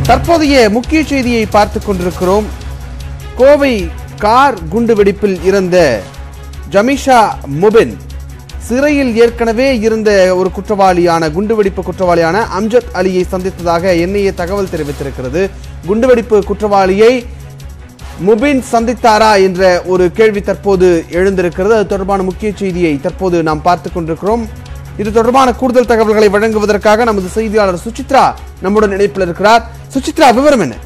தற்போதைய முக்கிய செய்தியை பார்த்துக் கொண்டிருக்கிறோம் கோவை கார் குண்டுவெடிப்பில் இறந்த ஜமிஷா முபின் சிறையில் ஏற்கனவே இருந்த ஒரு குற்றவாளியான குண்டுவெடிப்பு குற்றவாளியான அம்ஜத் அலியை சந்தித்ததாக என்ஐஏ தகவல் தெரிவித்திருக்கிறது குண்டுவெடிப்பு குற்றவாளியை முபின் சந்தித்தாரா என்ற ஒரு கேள்வி தற்போது எழுந்திருக்கிறது அது தொடர்பான முக்கிய செய்தியை தற்போது நாம் பார்த்துக் கொண்டிருக்கிறோம் இது தொடர்பான கூடுதல் தகவல்களை வழங்குவதற்காக நமது செய்தியாளர் சுசித்ரா நம்முடன் இணைப்பில் இருக்கிறார் சுசித்ரா விவரம் என்ன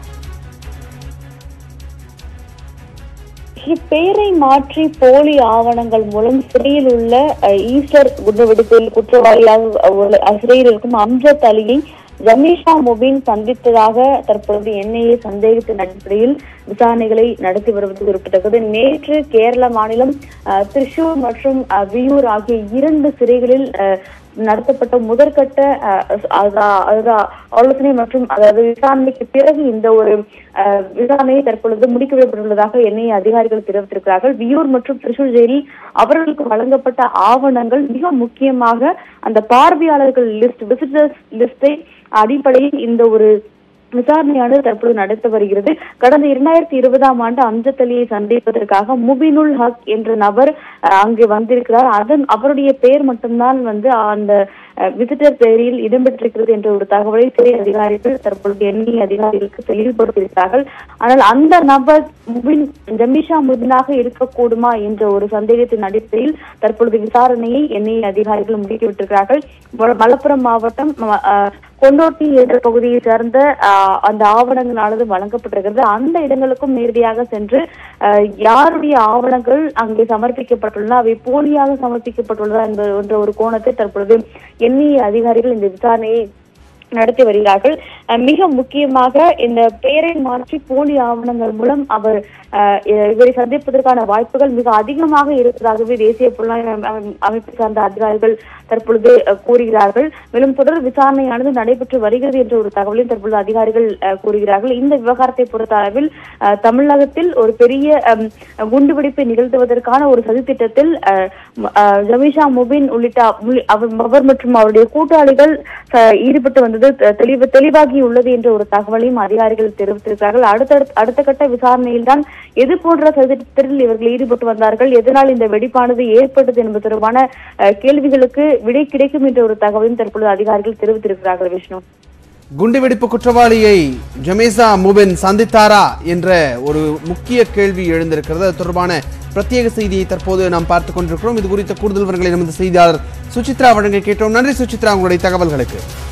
பெயரை மாற்றி போலி ஆவணங்கள் மூலம் சிறையில் உள்ள அஹ், ஈஸ்டர் குண்டுவெடிப்பில் குற்றவாளியாக உள்ள அஹ், சிறையில் இருக்கும் அம்ஜத் அலியை ஜமீஷா முபீன் சந்தித்ததாக தற்பொழுது என்ஐஏ சந்தேகத்தின் அடிப்படையில் விசாரணைகளை நடத்தி வருவது குறிப்பிடத்தக்கது நேற்று கேரள மாநிலம் அஹ், திரிசூர் மற்றும் அஹ், வியூர் ஆகிய இரண்டு சிறைகளில் அஹ், நடத்தப்பட்ட முதற்கட்ட அஹ், அதா- அதா- ஆலோசனை மற்றும் அதாவது விசாரணைக்கு பிறகு இந்த ஒரு அஹ், விசாரணையை தற்பொழுது முடிக்கப்பட்டுள்ளதாக என்ஐஏ அதிகாரிகள் தெரிவித்திருக்கிறார்கள் வியூர் மற்றும் திருச்சூர் ஜெயிலில் அவர்களுக்கு வழங்கப்பட்ட ஆவணங்கள் மிக முக்கியமாக அந்த பார்வையாளர்கள் லிஸ்ட் விசிட்டர்ஸ் லிஸ்டை அடிப்படையில் இந்த ஒரு விசாரணையானது தற்போது நடத்தி வருகிறது கடந்த இரண்டாயிரத்தி இருபதாம் ஆண்டு அம்ஜத் அலியை சந்திப்பதற்காக முபினுல் ஹக் என்ற நபர் அஹ், அங்கு வந்திருக்கிறார் அதன் அவருடைய பெயர் மட்டும்தான் வந்து அந்த விசிட்டர் பெயரில் இடம்பெற்றிருக்கிறது என்ற ஒரு தகவலை சிறை அதிகாரிகள் தற்பொழுது எண்ணெய் அதிகாரிகளுக்கு தெளிவுபடுத்தியிருக்கிறார்கள் ஆனால் அந்த நபர் முபின் ஜமீஷா முபினாக இருக்கக்கூடுமா என்ற ஒரு சந்தேகத்தின் அடிப்படையில் தற்பொழுது விசாரணையை எண்ணெய் அதிகாரிகள் முடுக்கிவிட்டிருக்கிறார்கள் ம- மலப்புரம் மாவட்டம் ம- அஹ், கொண்டோட்டி என்ற பகுதியை சேர்ந்த ஆஹ், அந்த ஆவணங்களானது வழங்கப்பட்டிருக்கிறது அந்த இடங்களுக்கும் நேரடியாக சென்று ஆஹ், யாருடைய ஆவணங்கள் அங்கே சமர்ப்பிக்கப்பட்டுள்ளன அவை போலியாக சமர்ப்பிக்கப்பட்டுள்ளதா என்பது என்ற ஒரு கோணத்தை தற்பொழுது எண்ணிய அதிகாரிகள் இந்த விசாரணையை நடத்தி வருகிறார்கள் அஹ், மிக முக்கியமாக இந்த பெயரை மாற்றி போலி ஆவணங்கள் மூலம் அவர் அஹ், இவரை சந்திப்பதற்கான வாய்ப்புகள் மிக அதிகமாக இருப்பதாகவே தேசிய புலனாய்வு அமை- அமைப்பு சார்ந்த அதிகாரிகள் தற்பொழுது அஹ், கூறுகிறார்கள் மேலும் தொடர் விசாரணையானது நடைபெற்று வருகிறது என்ற ஒரு தகவலையும் தற்பொழுது அதிகாரிகள் அஹ், கூறுகிறார்கள் இந்த விவகாரத்தை பொறுத்த அளவில் அஹ், தமிழகத்தில் ஒரு பெரிய அம், குண்டுவெடிப்பை நிகழ்த்துவதற்கான ஒரு சதித்திட்டத்தில் அஹ், ம- அஹ், ஜமீஷா முபின் உள்ளிட்ட உள்ளி- அவர் அவர் மற்றும் அவருடைய கூட்டாளிகள் அஹ், ஈடுபட்டு வந்தது தெ- தெளிவு தெளிவாகி உள்ளது என்ற ஒரு தகவலையும் அதிகாரிகள் தெரிவித்திருக்கிறார்கள் அடுத்த அடுத்த கட்ட விசாரணையில் தான் எது போன்ற சதித்திட்டத்தில் இவர்கள் ஈடுபட்டு வந்தார்கள் எதனால் இந்த வெடிப்பானது ஏற்பட்டது என்பது தொடர்பான அஹ், கேள்விகளுக்கு விடை கிடைக்கும் என்ற ஒரு தகவலையும் தற்பொழுது அதிகாரிகள் தெரிவித்திருக்கிறார்கள் விஷ்ணு குண்டுவெடிப்பு குற்றவாளியை ஜமேசா முபின் சந்தித்தாரா என்ற ஒரு முக்கிய கேள்வி எழுந்திருக்கிறது அது தொடர்பான பிரத்யேக செய்தியை தற்போது நாம் பார்த்துக் கொண்டிருக்கிறோம் இது குறித்த கூடுதல் விவரங்களை நமது செய்தியாளர் சுசித்ரா வழங்க கேட்டோம் நன்றி சுசித்ரா உங்களுடைய தகவல்களுக்கு